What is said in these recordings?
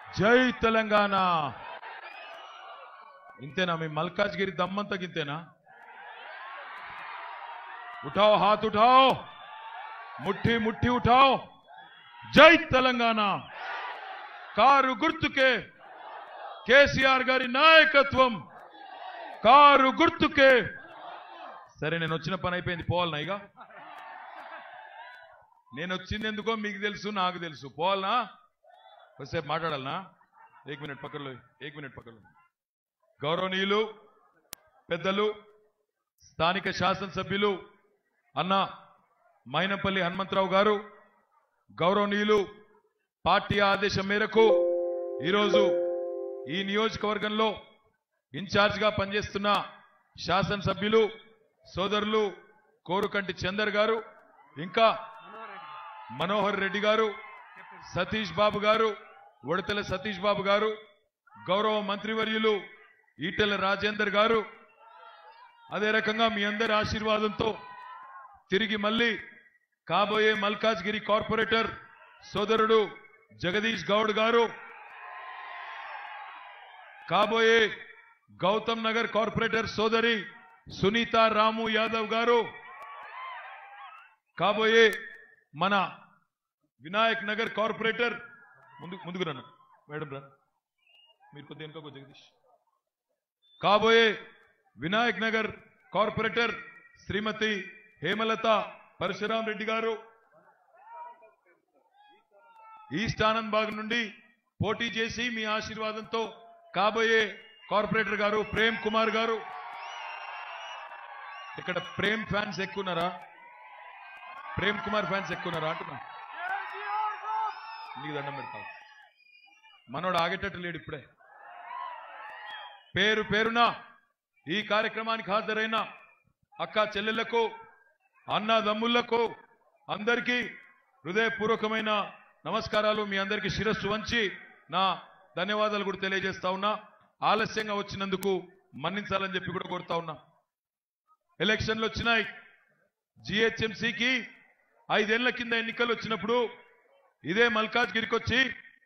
జై తెలంగాణ ఇంతేనా మీ మల్కాజ్గిరి దమ్మంతా గింతేనా ఉఠాओ हाथ उठाओ ముఠ్ఠి ముఠ్ఠి ఉఠాओ జై తెలంగాణ కారు గుర్తుకే కేసీఆర్ గారి నాయకత్వం కారు గుర్తుకే సరే నేను వచ్చిన పని అయిపోయింది పోవాలనా ఇక నేను వచ్చింది ఎందుకో మీకు తెలుసు నాకు తెలుసు పోవాలనా కొద్దిసేపు మాట్లాడాలనా ఏక్ మినిట్ పక్కలో ఏక్ మినిట్ పక్కలో గౌరవనీయులు పెద్దలు స్థానిక శాసనసభ్యులు అన్న మైనంపల్లి హనుమంతరావు గారు గౌరవనీయులు పార్టీ ఆదేశం మేరకు ఈరోజు ఈ నియోజకవర్గంలో ఇన్ఛార్జిగా పనిచేస్తున్న శాసనసభ్యులు సోదరులు కోరుకంటి చందర్ గారు ఇంకా మనోహర్ రెడ్డి గారు సతీష్ బాబు గారు ఉడతల సతీష్ బాబు గారు గౌరవ మంత్రివర్యులు ఈటెల రాజేందర్ గారు అదే రకంగా మీ అందరి ఆశీర్వాదంతో తిరిగి మళ్ళీ కాబోయే మల్కాజ్గిరి కార్పొరేటర్ సోదరుడు జగదీష్ గౌడ్ గారు కాబోయే గౌతమ్ నగర్ కార్పొరేటర్ సోదరి సునీత రాము యాదవ్ గారు కాబోయే మన వినాయక్ నగర్ కార్పొరేటర్ ముందు ముందుకు రన్న మేడం రా మీరు కొద్దిగా వెనుకకు జగదీష్ కాబోయే వినాయక్ నగర్ కార్పొరేటర్ శ్రీమతి హేమలత పరశురాం రెడ్డి గారు ఈస్ట్ ఆనంద్ బాగ్ నుండి పోటీ చేసి మీ ఆశీర్వాదంతో కాబోయే కార్పొరేటర్ గారు ప్రేమ్ కుమార్ గారు ఇక్కడ ప్రేమ్ ఫ్యాన్స్ ఎక్కున్నారా ప్రేమ్ కుమార్ ఫ్యాన్స్ ఎక్కున్నారా అంటున్నా నీకు దండం పెడతావు మనోడు ఆగేటట్టు లేడు ఇప్పుడే పేరు పేరున ఈ కార్యక్రమానికి హాజరైన అక్క చెల్లెళ్లకు అన్నదమ్ముళ్లకు అందరికీ హృదయపూర్వకమైన నమస్కారాలు మీ అందరికీ శిరస్సు వంచి నా ధన్యవాదాలు కూడా తెలియజేస్తా ఉన్నా ఆలస్యంగా వచ్చినందుకు మన్నించాలని చెప్పి కూడా కోరుతా ఉన్నా ఎలక్షన్లు వచ్చినాయి జిహెచ్ఎంసీకి ఐదేళ్ల కింద ఎన్నికలు వచ్చినప్పుడు ఇదే మల్కాజ్గిరికి వచ్చి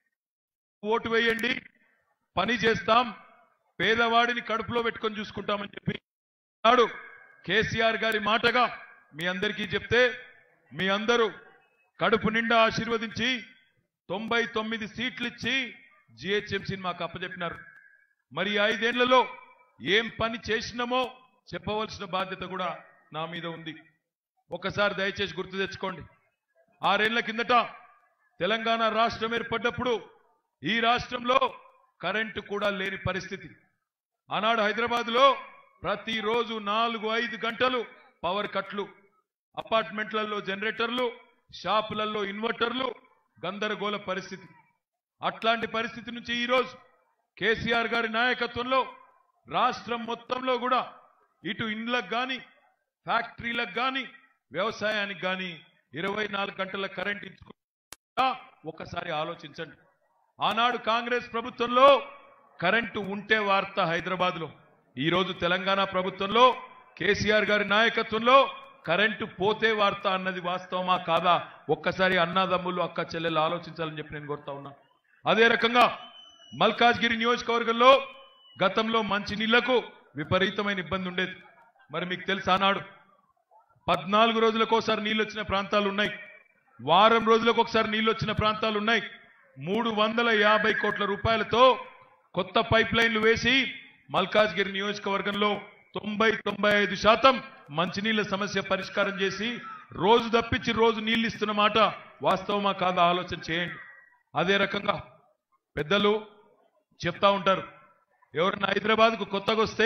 ఓటు వేయండి పని చేస్తాం పేదవాడిని కడుపులో పెట్టుకొని చూసుకుంటామని చెప్పి నాడు కేసీఆర్ గారి మాటగా మీ అందరికీ చెప్తే మీ అందరూ కడుపు నిండా ఆశీర్వదించి తొంభై తొమ్మిది సీట్లు ఇచ్చి జిహెచ్ఎంసీని మాకు అప్పచెప్పినారు మరి ఈ ఐదేళ్లలో ఏం పని చేసినామో చెప్పవలసిన బాధ్యత కూడా నా మీద ఉంది ఒకసారి దయచేసి గుర్తు తెచ్చుకోండి ఆరేళ్ల కిందట తెలంగాణ రాష్ట్రం ఏర్పడ్డప్పుడు ఈ రాష్ట్రంలో కరెంటు కూడా లేని పరిస్థితి ఆనాడు హైదరాబాద్ లో ప్రతిరోజు నాలుగు ఐదు గంటలు పవర్ కట్లు అపార్ట్మెంట్లలో జనరేటర్లు షాపులలో ఇన్వర్టర్లు గందరగోళ పరిస్థితి అట్లాంటి పరిస్థితి నుంచి ఈ రోజు కేసీఆర్ గారి నాయకత్వంలో రాష్ట్రం మొత్తంలో కూడా ఇటు ఇండ్లకు గాని ఫ్యాక్టరీలకు గాని వ్యవసాయానికి గాని ఇరవై నాలుగు గంటల కరెంట్ ఇచ్చుకుంటా ఒకసారి ఆలోచించండి ఆనాడు కాంగ్రెస్ ప్రభుత్వంలో కరెంటు ఉంటే వార్త హైదరాబాద్ లో ఈ రోజు తెలంగాణ ప్రభుత్వంలో కేసీఆర్ గారి నాయకత్వంలో కరెంటు పోతే వార్త అన్నది వాస్తవమా కాదా ఒక్కసారి అన్నదమ్ములు అక్క చెల్లెలు ఆలోచించాలని చెప్పి నేను కోరుతా ఉన్నా అదే రకంగా మల్కాజ్గిరి నియోజకవర్గంలో గతంలో మంచి నీళ్లకు విపరీతమైన ఇబ్బంది ఉండేది మరి మీకు తెలుసు ఆనాడు పద్నాలుగు రోజులకు ఒకసారి నీళ్ళు వచ్చిన ప్రాంతాలు ఉన్నాయి వారం రోజులకు ఒకసారి నీళ్ళు వచ్చిన ప్రాంతాలు ఉన్నాయి మూడు వందల యాభై కోట్ల రూపాయలతో కొత్త పైప్ లైన్లు వేసి మల్కాజ్గిరి నియోజకవర్గంలో తొంభై తొంభై ఐదు శాతం మంచినీళ్ల సమస్య పరిష్కారం చేసి రోజు తప్పించి రోజు నీళ్లు ఇస్తున్న మాట వాస్తవమా కాదా ఆలోచన చేయండి అదే రకంగా పెద్దలు చెప్తా ఉంటారు ఎవరన్నా హైదరాబాద్కు కొత్తగా వస్తే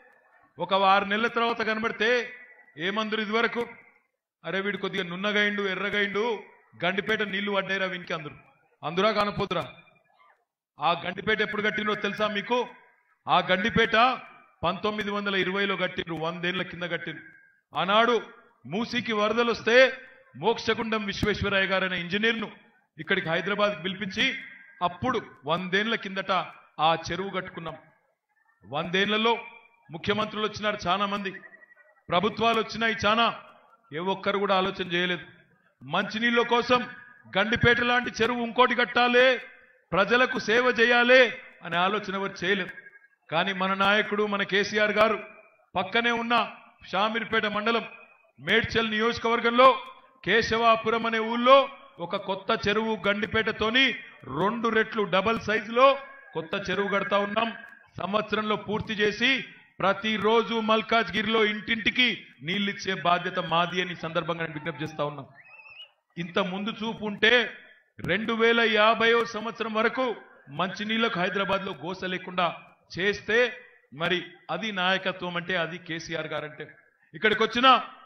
ఒక ఆరు నెలల తర్వాత కనబడితే ఏమందరు ఇదివరకు అరే వీడు కొద్దిగా నున్నగైండు ఎర్రగైండు గండిపేట నీళ్లు పడ్డాయిరా వీనికి అందరు అందురా కానపోతురా ఆ గండిపేట ఎప్పుడు కట్టినో తెలుసా మీకు ఆ గండిపేట పంతొమ్మిది వందల ఇరవైలో కట్టిండ్రు వందేళ్ల కింద కట్టిండ్రు ఆనాడు మూసీకి వరదలు వస్తే మోక్షగుండం విశ్వేశ్వరయ్య గారు అనే ఇంజనీర్ను ఇక్కడికి హైదరాబాద్ పిలిపించి అప్పుడు వందేళ్ల కిందట ఆ చెరువు కట్టుకున్నాం వందేళ్లలో ముఖ్యమంత్రులు వచ్చినారు చాలా మంది ప్రభుత్వాలు వచ్చినాయి చాలా ఏ ఒక్కరు కూడా ఆలోచన చేయలేదు మంచినీళ్ళ కోసం గండిపేట లాంటి చెరువు ఇంకోటి కట్టాలి ప్రజలకు సేవ చేయాలి అనే ఆలోచన ఎవరు చేయలేదు కానీ మన నాయకుడు మన కేసీఆర్ గారు పక్కనే ఉన్న షామీర్పేట మండలం మేడ్చల్ నియోజకవర్గంలో కేశవాపురం అనే ఊళ్ళో ఒక కొత్త చెరువు గండిపేటతోని రెండు రెట్లు డబల్ సైజులో కొత్త చెరువు కడతా ఉన్నాం సంవత్సరంలో పూర్తి చేసి ప్రతిరోజు మల్కాజ్గిరిలో ఇంటింటికి నీళ్ళిచ్చే బాధ్యత మాది అని ఈ సందర్భంగా నేను విజ్ఞప్తి చేస్తా ఉన్నాం ఇంత ముందు చూపు ఉంటే రెండు వేల యాభైవ సంవత్సరం వరకు మంచినీళ్లకు హైదరాబాద్ లో గోస లేకుండా చేస్తే మరి అది నాయకత్వం అంటే అది కేసీఆర్ గారంటే ఇక్కడికి వచ్చిన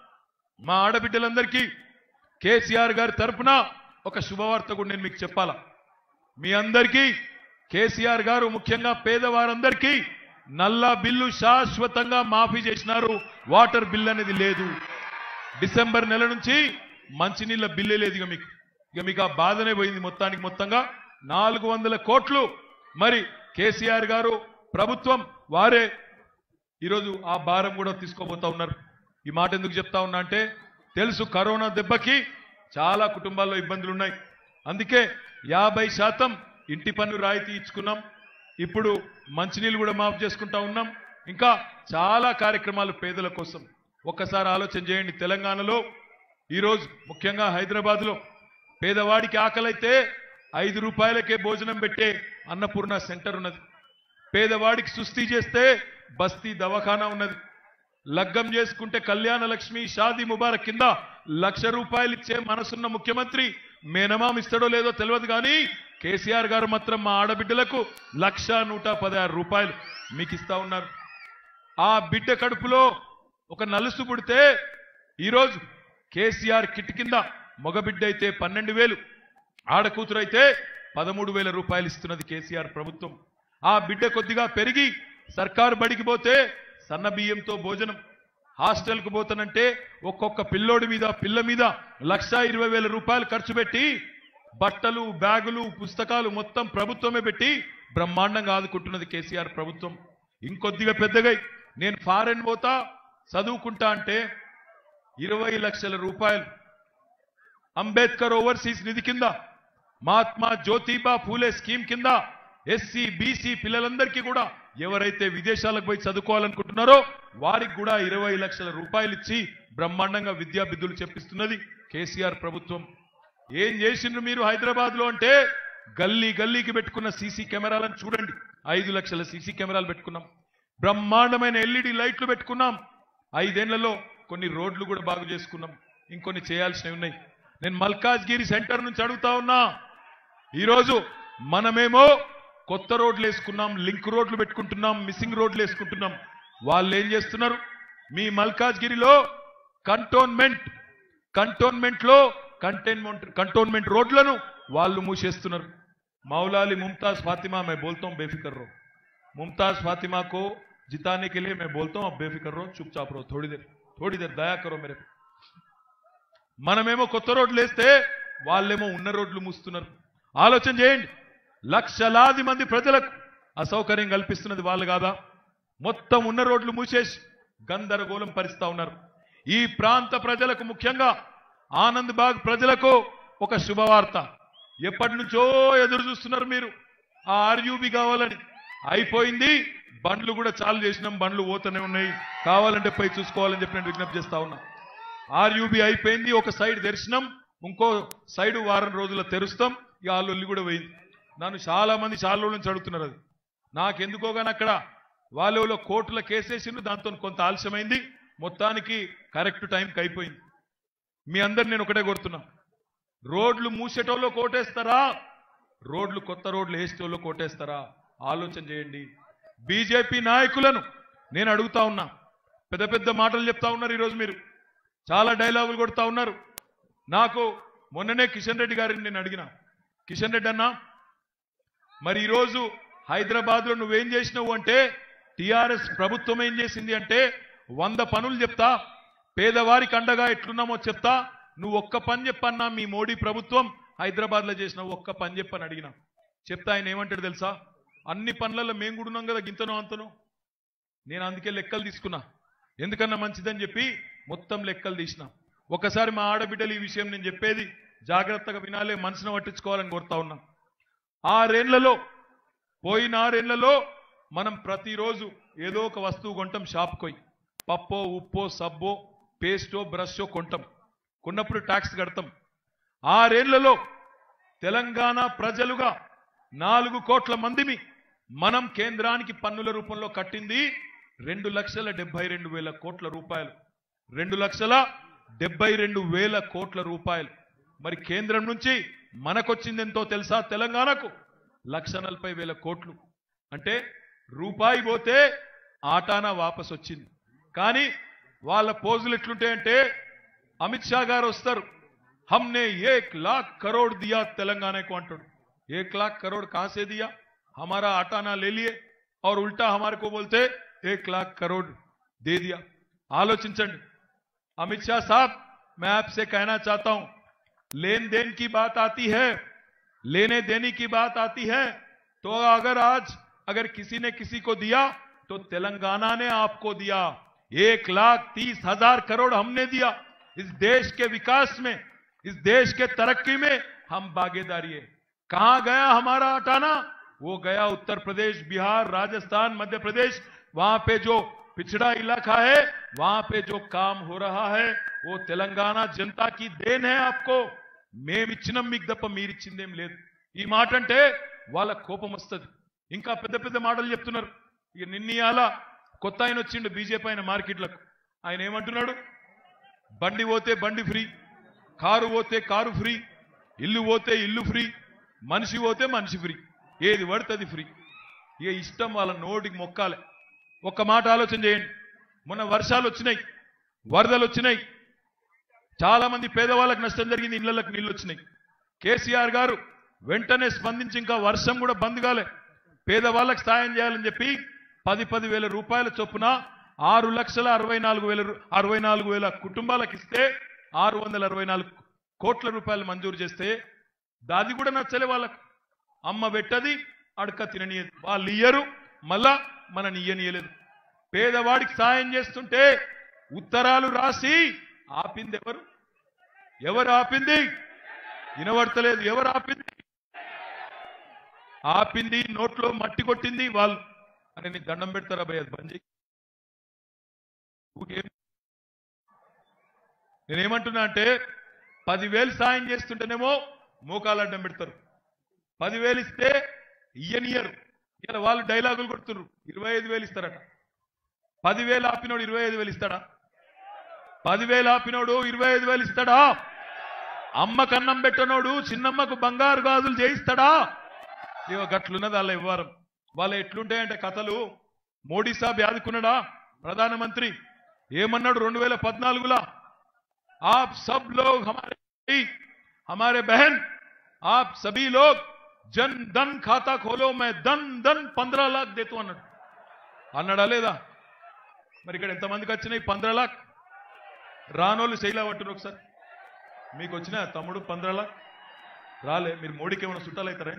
మా ఆడబిడ్డలందరికీ కేసీఆర్ గారి తరపున ఒక శుభవార్త కూడా నేను మీకు చెప్పాలా మీ అందరికీ కేసీఆర్ గారు ముఖ్యంగా పేదవారందరికీ నల్లా బిల్లు శాశ్వతంగా మాఫీ చేసినారు వాటర్ బిల్ అనేది లేదు డిసెంబర్ నెల నుంచి మంచినీళ్ళ బిల్లే లేదు ఇక మీకు ఇక మీకు ఆ బాధనే పోయింది మొత్తానికి మొత్తంగా నాలుగు వందల కోట్లు మరి కేసీఆర్ గారు ప్రభుత్వం వారే ఈరోజు ఆ భారం కూడా తీసుకోబోతా ఉన్నారు ఈ మాట ఎందుకు చెప్తా ఉన్నా అంటే తెలుసు కరోనా దెబ్బకి చాలా కుటుంబాల్లో ఇబ్బందులు ఉన్నాయి అందుకే యాభై శాతం ఇంటి పన్ను రాయితీ ఇచ్చుకున్నాం ఇప్పుడు మంచినీళ్ళు కూడా మాఫ్ చేసుకుంటా ఉన్నాం ఇంకా చాలా కార్యక్రమాలు పేదల కోసం ఒక్కసారి ఆలోచన చేయండి తెలంగాణలో ఈరోజు ముఖ్యంగా హైదరాబాద్లో పేదవాడికి ఆకలైతే ఐదు రూపాయలకే భోజనం పెట్టే అన్నపూర్ణ సెంటర్ ఉన్నది పేదవాడికి సుస్థి చేస్తే బస్తీ దవాఖానా ఉన్నది లగ్గం చేసుకుంటే కళ్యాణ లక్ష్మి షాదీ ముబారక్ కింద లక్ష రూపాయలు ఇచ్చే మనసున్న ముఖ్యమంత్రి మేనమామ ఇస్తాడో లేదో తెలియదు కానీ కేసీఆర్ గారు మాత్రం మా ఆడబిడ్డలకు లక్ష నూట పదహారు రూపాయలు మీకు ఇస్తా ఉన్నారు ఆ బిడ్డ కడుపులో ఒక నలుసు పుడితే ఈరోజు కేసీఆర్ కిట్ కింద మగబిడ్డ అయితే పన్నెండు వేలు ఆడకూతురు అయితే పదమూడు వేల రూపాయలు ఇస్తున్నది కేసీఆర్ ప్రభుత్వం ఆ బిడ్డ కొద్దిగా పెరిగి సర్కారు బడికి పోతే సన్న బియ్యంతో భోజనం హాస్టల్కు పోతానంటే ఒక్కొక్క పిల్లోడి మీద పిల్ల మీద లక్ష ఇరవై వేల రూపాయలు ఖర్చు పెట్టి బట్టలు బ్యాగులు పుస్తకాలు మొత్తం ప్రభుత్వమే పెట్టి బ్రహ్మాండంగా ఆదుకుంటున్నది కేసీఆర్ ప్రభుత్వం ఇంకొద్దిగా పెద్దగా నేను ఫారెన్ పోతా చదువుకుంటా అంటే ఇరవై లక్షల రూపాయలు అంబేద్కర్ ఓవర్సీస్ నిధి కింద మహాత్మా జ్యోతిబా ఫూలే స్కీమ్ కింద ఎస్సీ బీసీ పిల్లలందరికీ కూడా ఎవరైతే విదేశాలకు పోయి చదువుకోవాలనుకుంటున్నారో వారికి కూడా ఇరవై లక్షల రూపాయలు ఇచ్చి బ్రహ్మాండంగా విద్యాబిద్దులు చెప్పిస్తున్నది కేసీఆర్ ప్రభుత్వం ఏం చేసిండ్రు మీరు హైదరాబాద్ లో అంటే గల్లీ గల్లీకి పెట్టుకున్న సీసీ కెమెరాలను చూడండి ఐదు లక్షల సీసీ కెమెరాలు పెట్టుకున్నాం బ్రహ్మాండమైన ఎల్ఈడి లైట్లు పెట్టుకున్నాం ఐదేళ్లలో కొన్ని రోడ్లు కూడా బాగు చేసుకున్నాం ఇంకొన్ని చేయాల్సినవి ఉన్నాయి నేను మల్కాజ్గిరి సెంటర్ నుంచి అడుగుతా ఉన్నా ఈరోజు మనమేమో కొత్త రోడ్లు వేసుకున్నాం లింక్ రోడ్లు పెట్టుకుంటున్నాం మిస్సింగ్ రోడ్లు వేసుకుంటున్నాం వాళ్ళు ఏం చేస్తున్నారు మీ మల్కాజ్గిరిలో కంటోన్మెంట్ కంటోన్మెంట్ లో కంటైన్మెంట్ కంటోన్మెంట్ రోడ్లను వాళ్ళు మూసేస్తున్నారు మౌలాలి मुमताज फातिमा मैं बोलता हूं बेफिक्र रहो मुमताज फातिमा को जिताने के लिए मैं बोलता हूं अब बेफिक्र रहो चुपचाप रहो थोड़ी देर थोड़ी देर दया करो मेरे पे మనమేమో కొత్త రోడ్లు వేస్తే వాళ్ళేమో ఉన్న రోడ్లు మూస్తున్నారు ఆలోచన చేయండి లక్షలాది మంది ప్రజలకు అసౌకర్యం కల్పిస్తున్నది వాళ్ళు కాదా మొత్తం ఉన్న రోడ్లు మూసేసి గందరగోళం పరిస్తా ఉన్నారు ఈ ప్రాంత ప్రజలకు ముఖ్యంగా ఆనంద్ బాగ్ ప్రజలకు ఒక శుభవార్త ఎప్పటి నుంచో ఎదురు చూస్తున్నారు మీరు ఆ ఆర్యూబీ కావాలని అయిపోయింది బండ్లు కూడా చాలు చేసినాం బండ్లు పోతూనే ఉన్నాయి కావాలంటే పోయి చూసుకోవాలని చెప్పి నేను విజ్ఞప్తి చేస్తా ఉన్నా ఆర్యూబీ అయిపోయింది ఒక సైడ్ దర్శనం ఇంకో సైడ్ వారం రోజుల తెరుస్తాం ఇక ఆ లొల్లి కూడా పోయింది నన్ను చాలా మంది చాలా రోజుల నుంచి అడుగుతున్నారు అది నాకెందుకో కానీ అక్కడ వాళ్ళలో కోర్టుల కేసేసిండు దాంతో కొంత ఆలస్యమైంది మొత్తానికి కరెక్ట్ టైంకి అయిపోయింది మీ అందరు నేను ఒకటే కోరుతున్నా రోడ్లు మూసేటోళ్ళు కోటేస్తారా రోడ్లు కొత్త రోడ్లు వేసేటోళ్ళు కోటేస్తారా ఆలోచన చేయండి బీజేపీ నాయకులను నేను అడుగుతా ఉన్నా పెద్ద పెద్ద మాటలు చెప్తా ఉన్నారు ఈరోజు మీరు చాలా డైలాగులు కొడతా ఉన్నారు నాకు మొన్ననే కిషన్ రెడ్డి గారిని నేను అడిగిన కిషన్ రెడ్డి అన్నా మరి ఈరోజు హైదరాబాద్ లో నువ్వేం చేసినావు అంటే టిఆర్ఎస్ ప్రభుత్వం ఏం చేసింది అంటే వంద పనులు చెప్తా పేదవారికి అండగా ఎట్లున్నామో చెప్తా నువ్వు ఒక్క పని చెప్పన్నా మీ మోడీ ప్రభుత్వం హైదరాబాద్ లో చేసిన ఒక్క పని చెప్పని అడిగిన చెప్తా ఆయన ఏమంటాడు తెలుసా అన్ని పనులలో మేము కూడా ఉన్నాం కదా గింతనో అంతనో నేను అందుకే లెక్కలు తీసుకున్నా ఎందుకన్నా మంచిదని చెప్పి మొత్తం లెక్కలు తీసిన ఒకసారి మా ఆడబిడ్డలు ఈ విషయం నేను చెప్పేది జాగ్రత్తగా వినాలే మనసును పట్టించుకోవాలని కోరుతా ఉన్నా ఆరేళ్లలో పోయిన ఆరేళ్లలో మనం ప్రతిరోజు ఏదో ఒక వస్తువు కొంటాం షాప్కి పోయి పప్పో ఉప్పో సబ్బో పేస్టో బ్రషో కొంటాం కొన్నప్పుడు ట్యాక్స్ కడతాం ఆరేళ్లలో తెలంగాణ ప్రజలుగా నాలుగు కోట్ల మందిని మనం కేంద్రానికి పన్నుల రూపంలో కట్టింది రెండు లక్షల డెబ్బై రెండు వేల కోట్ల రూపాయలు రెండు లక్షల డెబ్బై రెండు వేల కోట్ల రూపాయలు మరి కేంద్రం నుంచి మనకొచ్చింది ఎంతో తెలుసా తెలంగాణకు లక్ష నలభై వేల కోట్లు అంటే రూపాయి పోతే ఆటానా వాపస్ వచ్చింది కానీ వాళ్ళ పోజులు ఎట్లుంటాయంటే అమిత్ షా గారు వస్తారు हमने एक लाख करोड़ दिया तेलंगाना को अंटाడు एक लाख करोड़ कहां से दिया हमारा आटाना ले लिए और उल्टा हमारे को बोलते एक लाख करोड़ दे दिया आलोचिंचंడి अमित शाह साहब मैं आपसे कहना चाहता हूं लेन देन की बात आती है लेने देने की बात आती है तो अगर आज अगर किसी ने किसी को दिया तो तेलंगाना ने आपको दिया एक लाख तीस हजार करोड़ हमने दिया इस देश के विकास में इस देश के तरक्की में हम भागीदारी है कहां गया हमारा हटाना वो गया उत्तर प्रदेश बिहार राजस्थान मध्य प्रदेश वहां पे जो पिछड़ा इलाका है वहां पे जो काम हो रहा है वो तेलंगाना जनता की देन है आपको మేమిచ్చినాం మీకు తప్ప మీరిచ్చిందేం లేదు ఈ మాట అంటే వాళ్ళ కోపం వస్తుంది ఇంకా పెద్ద పెద్ద మాటలు చెప్తున్నారు ఇక నిన్నయాల కొత్త ఆయన వచ్చిండు బీజేపీ ఆయన మార్కెట్లకు ఆయన ఏమంటున్నాడు బండి పోతే బండి ఫ్రీ కారు పోతే కారు ఫ్రీ ఇల్లు పోతే ఇల్లు ఫ్రీ మనిషి పోతే మనిషి ఫ్రీ ఏది పడుతుంది ఫ్రీ ఇక ఇష్టం వాళ్ళ నోటికి మొక్కాలే ఒక్క మాట ఆలోచన చేయండి మొన్న వర్షాలు వచ్చినాయి వరదలు వచ్చినాయి చాలా మంది పేదవాళ్ళకి నష్టం జరిగింది ఇళ్లకు నీళ్లు వచ్చినాయి కేసీఆర్ గారు వెంటనే స్పందించి ఇంకా వర్షం కూడా బంద్ కాలే పేదవాళ్ళకి సాయం చేయాలని చెప్పి పది పది వేల రూపాయల చొప్పున ఆరు లక్షల అరవై నాలుగు వేల రు- అరవై నాలుగు వేల కుటుంబాలకు ఇస్తే ఆరు వందల అరవై నాలుగు కోట్ల రూపాయలు మంజూరు చేస్తే దాది కూడా నచ్చలే వాళ్ళకు అమ్మ పెట్టది అడక తిననీయదు వాళ్ళు ఇయ్యరు మళ్ళా మన ఇయ్యనీయలేదు పేదవాడికి సాయం చేస్తుంటే ఉత్తరాలు రాసి ఆపింది ఎవరు ఎవరు ఆపింది వినబడతలేదు ఎవరు ఆపింది ఆపింది నోట్లో మట్టి కొట్టింది వాళ్ళు అని నీకు దండం పెడతారా భయ బంజీ ఊరికేం నేనేమంటున్నా అంటే పదివేలు సాయం చేస్తుంటేనేమో మోకాలు అడ్డం పెడతారు పదివేలు ఇస్తే ఇయ్యనియరు ఇలా వాళ్ళు డైలాగులు కొడుతున్నారు ఇరవై ఐదు వేలు ఇస్తారట పదివేలు ఆపినోడు ఇరవై ఐదు వేలు ఇస్తాడా పదివేలు ఆపినోడు ఇరవై ఐదు వేలు ఇస్తాడా అమ్మ కన్నం పెట్టనోడు చిన్నమ్మకు బంగారు గాజులు చేయిస్తాడా ఇవ గట్లున్నది వాళ్ళ ఇవ్వరం వాళ్ళ ఎట్లుంటాయంటే కథలు మోడీ సాబ్ యాదుకున్నాడా ప్రధానమంత్రి ఏమన్నాడు రెండు వేల పద్నాలుగులా आप सब लोग हमारे भाई, हमारे बहन आप सभी लोग जन धन खाता खोलो मैं धन धन पंद्रह लाख देतो అన్నాడు అన్నాడా లేదా మరి ఇక్కడ ఎంతమందికి వచ్చినాయి పంద్ర లాక్ రానోళ్ళు శైలా పట్టురు ఒకసారి మీకు వచ్చిన తమ్ముడు పంద్ర లాక్ రాలే మీరు మోడీకి ఏమైనా చుట్టాలవుతారా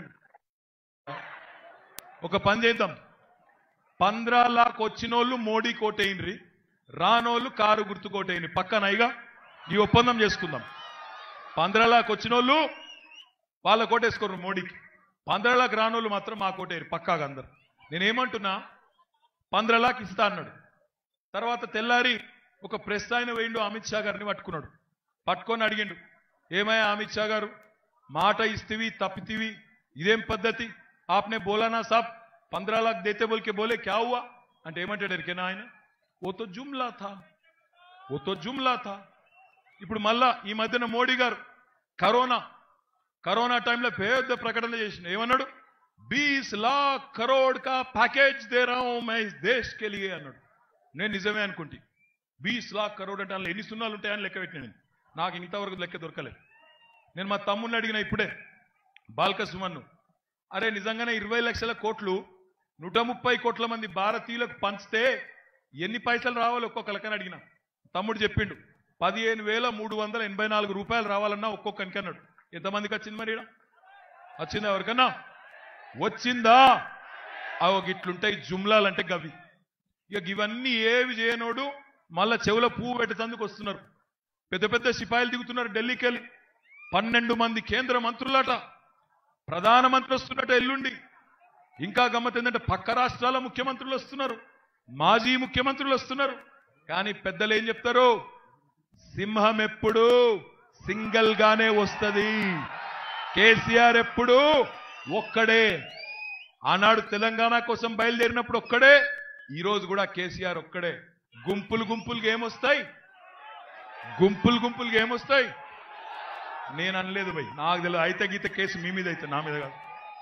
ఒక పని చేద్దాం పంద్రా లాక్ వచ్చినోళ్ళు మోడీ కోటైనరి రానోళ్ళు కారు గుర్తు కోటైనరి పక్కనైగా ఈ ఒప్పందం చేసుకుందాం పంద్రా లాక్ వచ్చినోళ్ళు వాళ్ళ కోటేసుకోరు మోడీకి పంద్రా లాక్ రానోళ్ళు మాత్రం మా కోటేరు పక్కాగా అందరు నేనేమంటున్నా పంద్రా లాక్ ఇస్తా అన్నాడు తర్వాత తెల్లారి ఒక ప్రెస్ ఆయన వేయిండు అమిత్ షా గారిని పట్టుకున్నాడు పట్టుకొని అడిగిండు ఏమయ్యా అమిత్ షా గారు మాట ఇస్తివి తప్పితివి ఇదేం పద్ధతి ఆప్నే బోలానా సాబ్ పంద్రా లాక్ దేతే బోల్కే బోలే క్యా హువా అంటే ఏమంటాడు ఎరికేనా ఆయన ఓ తో జుమ్లా థా ఓ తో జుమ్లా థా ఇప్పుడు మళ్ళా ఈ మధ్యన మోడీ గారు కరోనా కరోనా టైంలో పెద్ద ప్రకటన చేసిన ఏమన్నాడు బీస్ లాక్ కరోడ్ కా ప్యాకేజ్ దే రావు మై ఇస్ దేశ్ కే లియే అన్నాడు నేను నిజమే అనుకుంటే బీస్ లాక్ కరోడ్ అంటే అందులో ఎన్ని సున్నాలు ఉంటాయని లెక్క పెట్టిన నేను నాకు ఇంతవరకు లెక్క దొరకలేదు నేను మా తమ్ముడిని అడిగిన ఇప్పుడే బాల్క సుమన్ను అరే నిజంగానే ఇరవై లక్షల కోట్లు నూట ముప్పై కోట్ల మంది భారతీయులకు పంచితే ఎన్ని పైసలు రావాలో ఒక్కొక్కరికని అడిగిన తమ్ముడు చెప్పిండు పదిహేను వేల మూడు వందల ఎనభై నాలుగు రూపాయలు రావాలన్నా ఒక్కొక్కరికి అన్నాడు ఎంతమందికి వచ్చింది మరి ఈడ? వచ్చిందా ఎవరికన్నా వచ్చిందా అవి గిట్లుంటాయి జుమ్లాలంటే గవి ఇక ఇవన్నీ ఏవి చేయనోడు మళ్ళా చెవుల పువ్వు పెట్టేందుకు వస్తున్నారు పెద్ద పెద్ద సిపాయిలు దిగుతున్నారు ఢిల్లీకి వెళ్ళి పన్నెండు మంది కేంద్ర మంత్రులట ప్రధానమంత్రి వస్తున్నట్టు ఎల్లుండి ఇంకా గమ్మత్ ఏంటంటే పక్క రాష్ట్రాల ముఖ్యమంత్రులు వస్తున్నారు మాజీ ముఖ్యమంత్రులు వస్తున్నారు కానీ పెద్దలు ఏం చెప్తారు సింహం ఎప్పుడు సింగిల్ గానే వస్తది కేసీఆర్ ఎప్పుడు ఒక్కడే ఆనాడు తెలంగాణ కోసం బయలుదేరినప్పుడు ఒక్కడే ఈ రోజు కూడా కేసీఆర్ ఒక్కడే గుంపులు గుంపులుగా ఏమొస్తాయి గుంపులు గుంపులుగా ఏమొస్తాయి నేను అనలేదు భయ్ నాకు తెలియదు అయితే గీత కేసు మీ మీద అయితే నా మీద కాదు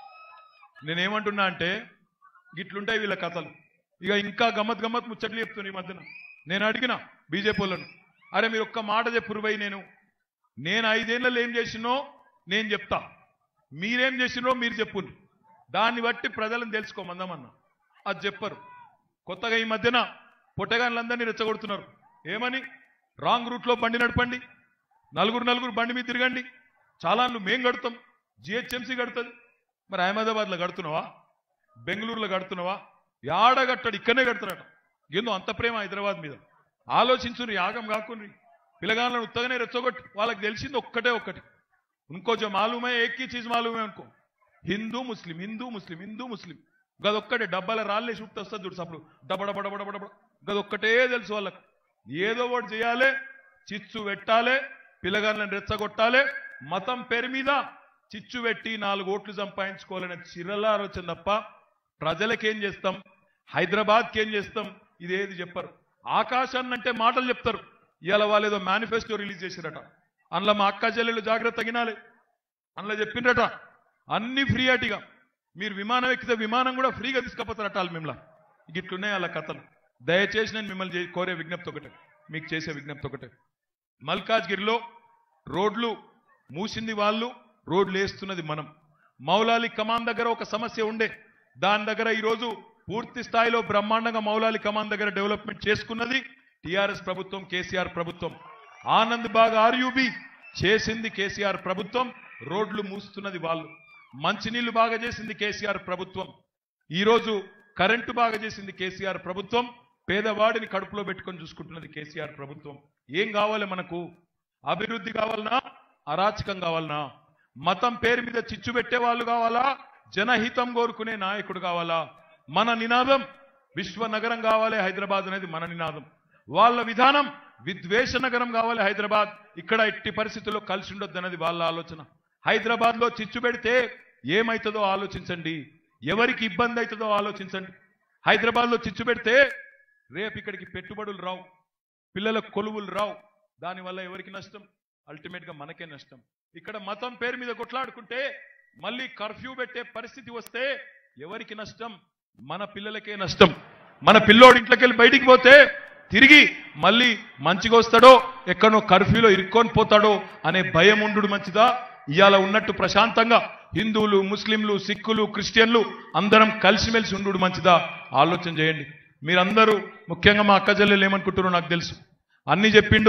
నేనేమంటున్నా అంటే గిట్లుంటాయి వీళ్ళ కథలు ఇక ఇంకా గమ్మత్ గమ్మత్ ముచ్చట్లు చెప్తున్నా ఈ మధ్యన నేను అడిగిన బీజేపీ వాళ్ళను అరే మీరు ఒక్క మాట చెప్పురు భయ్ నేను నేను ఐదేళ్లలో ఏం చేసినో నేను చెప్తా మీరేం చేసినో మీరు చెప్పుని దాన్ని బట్టి ప్రజలను తెలుసుకోమందామన్నా అది చెప్పరు కొత్తగా ఈ మధ్యన పొట్టగాళ్ళందరినీ రెచ్చగొడుతున్నారు ఏమని రాంగ్ రూట్లో బండి నడపండి నలుగురు నలుగురు బండి మీద తిరగండి చాలాన్లు మేం కడతాం జిహెచ్ఎంసీ కడుతుంది మరి అహ్మదాబాద్లో కడుతున్నావా బెంగళూరులో కడుతున్నావా యాడ కట్టాడు ఇక్కడనే కడుతున్నాడు ఏందో అంత ప్రేమ హైదరాబాద్ మీద ఆలోచించుని యాగం కాకుని పిల్లగాళ్ళను ఉత్తగానే రెచ్చగొట్టి వాళ్ళకి తెలిసింది ఒక్కటే ఒక్కటి ఇంకో జో మాలూమే ఏకీ చీజ్ మాలూమే అనుకో హిందూ ముస్లిం హిందూ ముస్లిం హిందూ ముస్లిం గదొక్కటే డబ్బాల రాళ్ళే చూపుతూ వస్తుంది చూడు సప్పుడు డబడబడబడబడ గదొక్కటే తెలుసు వాళ్ళకు ఏదో ఒకటి చేయాలి చిచ్చు పెట్టాలి పిల్లగాళ్ళని రెచ్చగొట్టాలి మతం పేరు మీద చిచ్చు పెట్టి నాలుగు ఓట్లు సంపాదించుకోవాలనే చిరల ఆలోచన తప్ప ప్రజలకేం చేస్తాం హైదరాబాద్కి ఏం చేస్తాం ఇదేది చెప్పరు ఆకాశాన్ని అంటే మాటలు చెప్తారు ఇవాళ వాళ్ళు ఏదో మేనిఫెస్టో రిలీజ్ చేసిరట అందులో మా అక్క చెల్లెలు జాగ్రత్త తగినాలి అందులో చెప్పిండ్రట అన్ని ఫ్రీ అటిగా మీరు విమానం ఎక్కితే విమానం కూడా ఫ్రీగా తీసుకుపోతారట వాళ్ళు మిమ్మల్ని గిట్లున్నాయి వాళ్ళ కథలు దయచేసి నేను మిమ్మల్ని చే- కోరే విజ్ఞప్తి ఒకటే మీకు చేసే విజ్ఞప్తి ఒకటే మల్కాజ్గిరిలో రోడ్లు మూసింది వాళ్ళు రోడ్లు వేస్తున్నది మనం మౌలాలి కమాన్ దగ్గర ఒక సమస్య ఉండే దాని దగ్గర ఈరోజు పూర్తి స్థాయిలో బ్రహ్మాండంగా మౌలాలి కమాన్ దగ్గర డెవలప్మెంట్ చేసుకున్నది టిఆర్ఎస్ ప్రభుత్వం కేసీఆర్ ప్రభుత్వం ఆనంద్ బాగ్ ఆర్యూబి చేసింది కేసీఆర్ ప్రభుత్వం రోడ్లు మూస్తున్నది వాళ్ళు మంచినీళ్లు బాగా చేసింది కేసీఆర్ ప్రభుత్వం ఈరోజు కరెంటు బాగా చేసింది కేసీఆర్ ప్రభుత్వం పేదవాడిని కడుపులో పెట్టుకొని చూసుకుంటున్నది కేసీఆర్ ప్రభుత్వం ఏం కావాలి మనకు అభివృద్ధి కావాలనా అరాచకం కావాలనా మతం పేరు మీద చిచ్చు పెట్టే వాళ్ళు కావాలా జనహితం కోరుకునే నాయకుడు కావాలా మన నినాదం విశ్వ నగరం కావాలి హైదరాబాద్ అనేది మన నినాదం వాళ్ళ విధానం విద్వేష నగరం కావాలి హైదరాబాద్ ఇక్కడ ఎట్టి పరిస్థితుల్లో కలిసి ఉండొద్దు అనేది వాళ్ళ ఆలోచన హైదరాబాద్ లో చిచ్చు పెడితే ఏమవుతుందో ఆలోచించండి ఎవరికి ఇబ్బంది అవుతుందో ఆలోచించండి హైదరాబాద్ లో చిచ్చు పెడితే రేపు ఇక్కడికి పెట్టుబడులు రావు పిల్లలకు కొలువులు రావు దానివల్ల ఎవరికి నష్టం అల్టిమేట్ గా మనకే నష్టం ఇక్కడ మతం పేరు మీద కొట్లాడుకుంటే మళ్ళీ కర్ఫ్యూ పెట్టే పరిస్థితి వస్తే ఎవరికి నష్టం మన పిల్లలకే నష్టం మన పిల్లోడి ఇంట్లోకి వెళ్ళి బయటికి పోతే తిరిగి మళ్ళీ మంచిగా వస్తాడో ఎక్కడో కర్ఫ్యూలో ఇరుక్కొని పోతాడో అనే భయం ఉండు మంచిదా ఇవాళ ఉన్నట్టు ప్రశాంతంగా హిందువులు ముస్లింలు సిక్కులు క్రిస్టియన్లు అందరం కలిసిమెలిసి ఉండు మంచిదా ఆలోచన చేయండి మీరందరూ ముఖ్యంగా మా అక్క చెల్లెలు ఏమనుకుంటారో నాకు తెలుసు అన్ని చెప్పిండు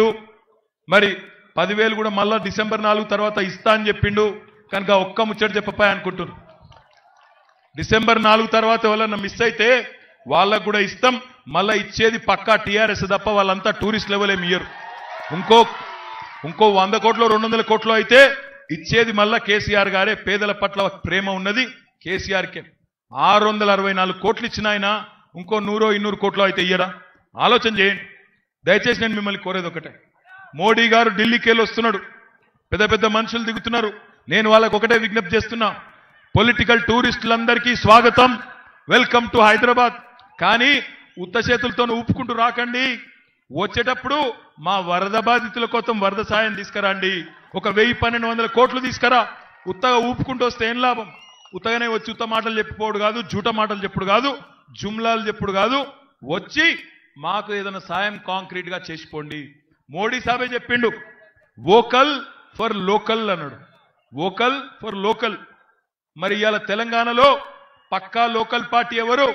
మరి పదివేలు కూడా మళ్ళా డిసెంబర్ నాలుగు తర్వాత ఇస్తా అని చెప్పిండు కనుక ఒక్క ముచ్చట చెప్పపాయి అనుకుంటున్నారు డిసెంబర్ నాలుగు తర్వాత ఎవరన్నా మిస్ అయితే వాళ్ళకు కూడా ఇస్తాం మళ్ళా ఇచ్చేది పక్కా టీఆర్ఎస్ తప్ప వాళ్ళంతా టూరిస్ట్ లెవెల్ ఏమి ఇయ్యరు ఇంకో ఇంకో వంద కోట్లు రెండు వందల కోట్లు అయితే ఇచ్చేది మళ్ళా కేసీఆర్ గారే పేదల పట్ల ప్రేమ ఉన్నది కేసీఆర్కే ఆరు వందల అరవై నాలుగు కోట్లు ఇచ్చిన ఆయన ఇంకో నూరో ఇన్నూరు కోట్లు అయితే ఇయ్యరా ఆలోచన చేయండి దయచేసి నేను మిమ్మల్ని కోరేది ఒకటే మోడీ గారు ఢిల్లీకి వెళ్ళి వస్తున్నాడు పెద్ద పెద్ద మనుషులు దిగుతున్నారు నేను వాళ్ళకు ఒకటే విజ్ఞప్తి చేస్తున్నా పొలిటికల్ టూరిస్టులందరికీ స్వాగతం వెల్కమ్ టు హైదరాబాద్ కానీ ఉత్త చేతులతో ఊపుకుంటూ రాకండి వచ్చేటప్పుడు మా వరద బాధితుల కోసం వరద సాయం తీసుకురండి ఒక వెయ్యి పన్నెండు వందల కోట్లు తీసుకురా ఉత్తగా ఊపుకుంటూ వస్తే ఏం లాభం ఉత్తగానే వచ్చి ఉత్త మాటలు చెప్పుకోడు కాదు జూట మాటలు చెప్పుడు కాదు జుమ్లాలు చెప్పుడు కాదు వచ్చి మాకు ఏదైనా సాయం కాంక్రీట్ గా చేసిపోండి మోడీ సాబే చెప్పిండు వోకల్ ఫర్ లోకల్ అన్నాడు వోకల్ ఫర్ లోకల్ మరి ఇవాళ తెలంగాణలో పక్కా లోకల్ పార్టీ ఎవరు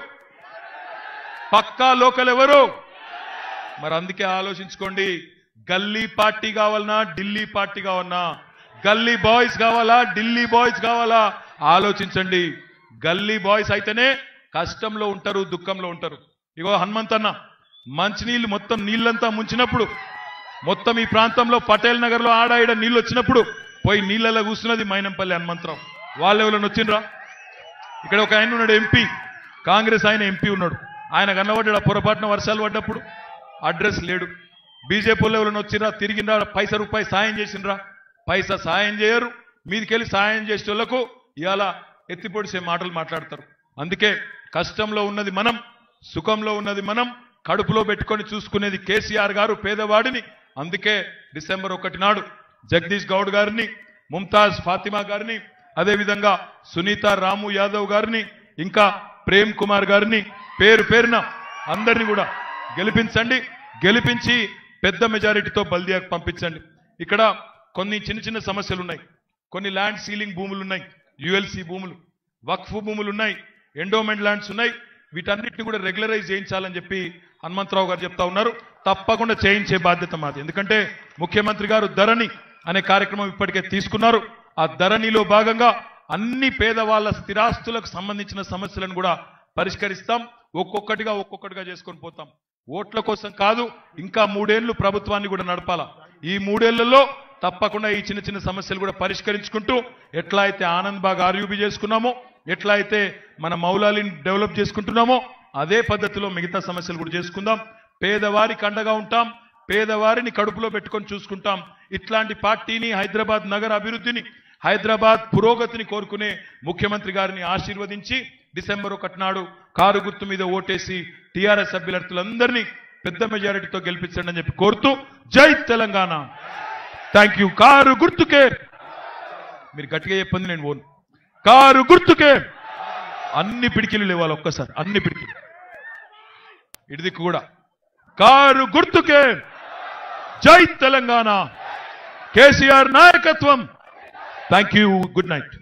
పక్కా లోకల్ ఎవరు మరి అందుకే ఆలోచించుకోండి గల్లీ పార్టీ కావాలన్నా ఢిల్లీ పార్టీ కావాలన్నా గల్లీ బాయ్స్ కావాలా ఢిల్లీ బాయ్స్ కావాలా ఆలోచించండి గల్లీ బాయ్స్ అయితేనే కష్టంలో ఉంటారు దుఃఖంలో ఉంటారు ఇగో హనుమంతన్న మంచినీళ్ళు మొత్తం నీళ్ళంతా ముంచినప్పుడు మొత్తం ఈ ప్రాంతంలో పటేల్ నగర్ లో ఆడాయిడ నీళ్ళు వచ్చినప్పుడు పోయి నీళ్ళలో కూస్తున్నది మైనంపల్లి హనుమంతరావు వాళ్ళు ఎవరైనా వచ్చిండ్రా ఇక్కడ ఒక ఆయన ఉన్నాడు ఎంపీ కాంగ్రెస్ ఆయన ఎంపీ ఉన్నాడు ఆయన కన్నబడ్డాడు ఆ పొరపాటున వర్షాలు పడ్డప్పుడు అడ్రస్ లేడు బీజేపీ వాళ్ళు ఎవరైనా వచ్చిండ్రా తిరిగిండ్రా పైసా రూపాయి సాయం చేసిండ్రా పైసా సాయం చేయరు మీదికెళ్ళి సాయం చేసే వాళ్ళకు ఇవాళ ఎత్తిపొడిసే మాటలు మాట్లాడతారు అందుకే కష్టంలో ఉన్నది మనం సుఖంలో ఉన్నది మనం కడుపులో పెట్టుకొని చూసుకునేది కేసీఆర్ గారు పేదవాడిని అందుకే డిసెంబర్ ఒకటి నాడు జగదీష్ గౌడ్ గారిని ముంతాజ్ ఫాతిమా గారిని అదేవిధంగా సునీత రాము యాదవ్ గారిని ఇంకా ప్రేమ్ కుమార్ గారిని పేరు పేరున అందరినీ కూడా గెలిపించండి గెలిపించి పెద్ద మెజారిటీతో బల్దియాకు పంపించండి ఇక్కడ కొన్ని చిన్న చిన్న సమస్యలు ఉన్నాయి కొన్ని ల్యాండ్ సీలింగ్ భూములు ఉన్నాయి యుఎల్సి భూములు వక్ఫ్ భూములు ఉన్నాయి ఎండోమెంట్ ల్యాండ్స్ ఉన్నాయి వీటన్నిటిని కూడా రెగ్యులరైజ్ చేయించాలని చెప్పి హనుమంతరావు గారు చెప్తా ఉన్నారు తప్పకుండా చేయించే బాధ్యత మాది ఎందుకంటే ముఖ్యమంత్రి గారు ధరణి అనే కార్యక్రమం ఇప్పటికే తీసుకున్నారు ఆ ధరణిలో భాగంగా అన్ని పేదవాళ్ల స్థిరాస్తులకు సంబంధించిన సమస్యలను కూడా పరిష్కరిస్తాం ఒక్కొక్కటిగా ఒక్కొక్కటిగా చేసుకొని పోతాం ఓట్ల కోసం కాదు ఇంకా మూడేళ్లు ప్రభుత్వాన్ని కూడా నడపాలా ఈ మూడేళ్లలో తప్పకుండా ఈ చిన్న చిన్న సమస్యలు కూడా పరిష్కరించుకుంటూ ఎట్లా అయితే ఆనంద్ బాగ్ ఆర్యూబీ చేసుకున్నామో ఎట్లా అయితే మన మౌలాలిని డెవలప్ చేసుకుంటున్నామో అదే పద్ధతిలో మిగతా సమస్యలు కూడా చేసుకుందాం పేదవారికి అండగా ఉంటాం పేదవారిని కడుపులో పెట్టుకొని చూసుకుంటాం ఇట్లాంటి పార్టీని హైదరాబాద్ నగర అభివృద్ధిని హైదరాబాద్ పురోగతిని కోరుకునే ముఖ్యమంత్రి గారిని ఆశీర్వదించి డిసెంబర్ ఒకటి నాడు కారు గుర్తు మీద ఓటేసి టీఆర్ఎస్ అభ్యర్థులందరినీ పెద్ద మెజారిటీతో గెలిపించండి అని చెప్పి కోరుతూ జై తెలంగాణ థ్యాంక్ యూ కారు గుర్తుకే మీరు గట్టిగా చెప్పింది నేను ఓను కారు గుర్తుకే అన్ని పిడికిలు లేవాలి ఒక్కసారి అన్ని పిడికిలు ఇటు దిక్కు కూడా కారు గుర్తుకే జై తెలంగాణ కేసీఆర్ నాయకత్వం థ్యాంక్ యూ గుడ్ నైట్